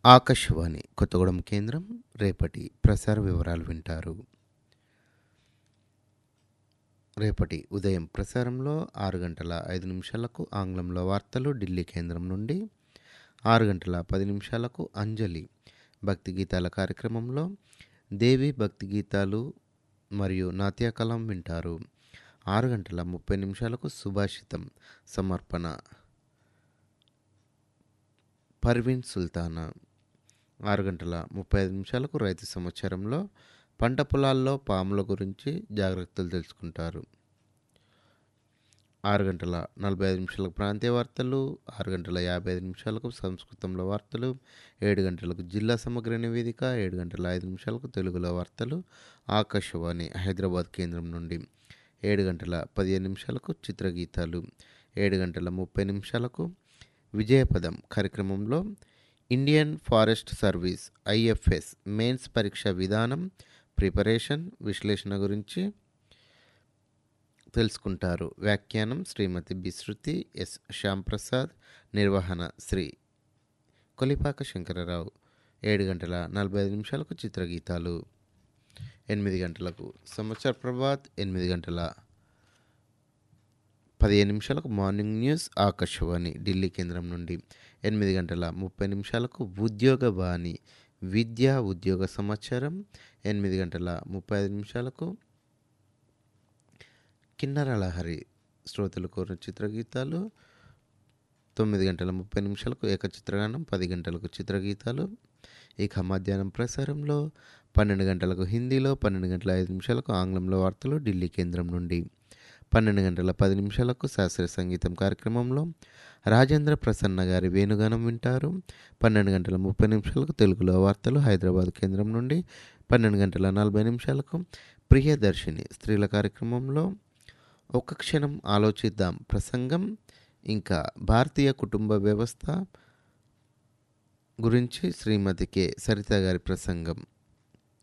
ఆకాశవాణి కొత్తగూడెం కేంద్రం రేపటి ప్రసార వివరాలు వింటారు రేపటి ఉదయం ప్రసారంలో ఆరు గంటల ఐదు నిమిషాలకు ఆంగ్లంలో వార్తలు ఢిల్లీ కేంద్రం నుండి ఆరు గంటల పది నిమిషాలకు అంజలి భక్తి గీతాల కార్యక్రమంలో దేవి భక్తి గీతాలు మరియు నాట్యకలం వింటారు ఆరు గంటల ముప్పై నిమిషాలకు సుభాషితం సమర్పణ పర్వీన్ సుల్తానా ఆరు గంటల ముప్పై ఐదు నిమిషాలకు రైతు సమాచారంలో పంట పొలాల్లో పాముల గురించి జాగ్రత్తలు తెలుసుకుంటారు ఆరు గంటల నలభై ఐదు నిమిషాలకు ప్రాంతీయ వార్తలు ఆరు గంటల యాభై ఐదు నిమిషాలకు సంస్కృతంలో వార్తలు ఏడు గంటలకు జిల్లా సమగ్ర నివేదిక ఏడు గంటల ఐదు నిమిషాలకు తెలుగులో వార్తలు ఆకాశవాణి హైదరాబాద్ కేంద్రం నుండి ఏడు గంటల పదిహేను నిమిషాలకు చిత్రగీతాలు ఏడు గంటల ముప్పై నిమిషాలకు విజయపదం కార్యక్రమంలో Indian forest service IFS mains పరీక్ష విధానం ప్రిపరేషన్ విశ్లేషణ గురించి తెలుసుకుంటారు వ్యాఖ్యానం శ్రీమతి బిశ్రుతి ఎస్ శ్యాంప్రసాద్ నిర్వహణ శ్రీ కొలిపాక శంకరరావు ఏడు గంటల నలభై ఐదు నిమిషాలకు చిత్రగీతాలు ఎనిమిది గంటలకు సంవత్సర ప్రభాత్ ఎనిమిది గంటల పదిహేను నిమిషాలకు మార్నింగ్ న్యూస్ ఆకాశవాణి ఢిల్లీ కేంద్రం నుండి ఎనిమిది గంటల ముప్పై నిమిషాలకు ఉద్యోగ బాణి విద్యా ఉద్యోగ సమాచారం ఎనిమిది గంటల ముప్పై ఐదు నిమిషాలకు కిన్నర లహరి శ్రోతలు కోరిన చిత్రగీతాలు తొమ్మిది గంటల ముప్పై నిమిషాలకు ఏకచిత్రగానం పది గంటలకు చిత్రగీతాలు ఇక మధ్యాహ్నం ప్రసారంలో పన్నెండు గంటలకు హిందీలో పన్నెండు గంటల ఐదు నిమిషాలకు ఆంగ్లంలో వార్తలు ఢిల్లీ కేంద్రం నుండి పన్నెండు గంటల పది నిమిషాలకు శాస్త్రీయ సంగీతం కార్యక్రమంలో రాజేంద్ర ప్రసన్న గారి వేణుగానం వింటారు పన్నెండు గంటల ముప్పై నిమిషాలకు తెలుగులో వార్తలు హైదరాబాద్ కేంద్రం నుండి పన్నెండు గంటల నలభై నిమిషాలకు ప్రియదర్శిని స్త్రీల కార్యక్రమంలో ఒక క్షణం ఆలోచిద్దాం ప్రసంగం ఇంకా భారతీయ కుటుంబ వ్యవస్థ గురించి శ్రీమతి కె సరిత గారి ప్రసంగం